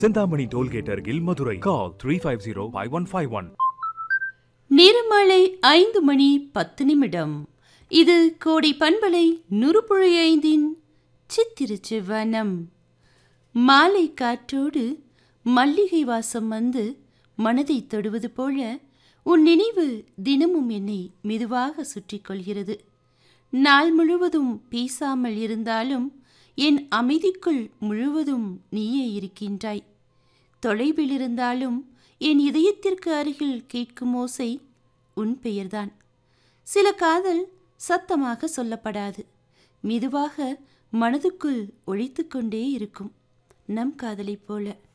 Senthamani toll gate அருகில் Madurai call three five zero five one five one நேரமாலை ஐந்து மணி பத்து நிமிடம் இது கோடை பண்பலை நுறுப்புழை ஐந்தின் சித்திருச்சு வனம் மாலை காற்றோடு மல்லிகை வாசம் வந்து மனதை தொடுவது போல உன் நினைவு தினமும் என்னை மெதுவாக சுற்றி கொள்கிறது நாள் முழுவதும் பேசாமல் இருந்தாலும் என் அமைதிக்குள் முழுவதும் நீயே இருக்கின்றாய் தொலைவில் இருந்தாலும் என் இதயத்திற்கு அருகில் கேட்கும் ஓசை உன் பெயர்தான் சில காதல் சத்தமாக சொல்லப்படாது மெதுவாக மனதுக்குள் ஒழித்துக்கொண்டே இருக்கும் நம் காதலைப் போல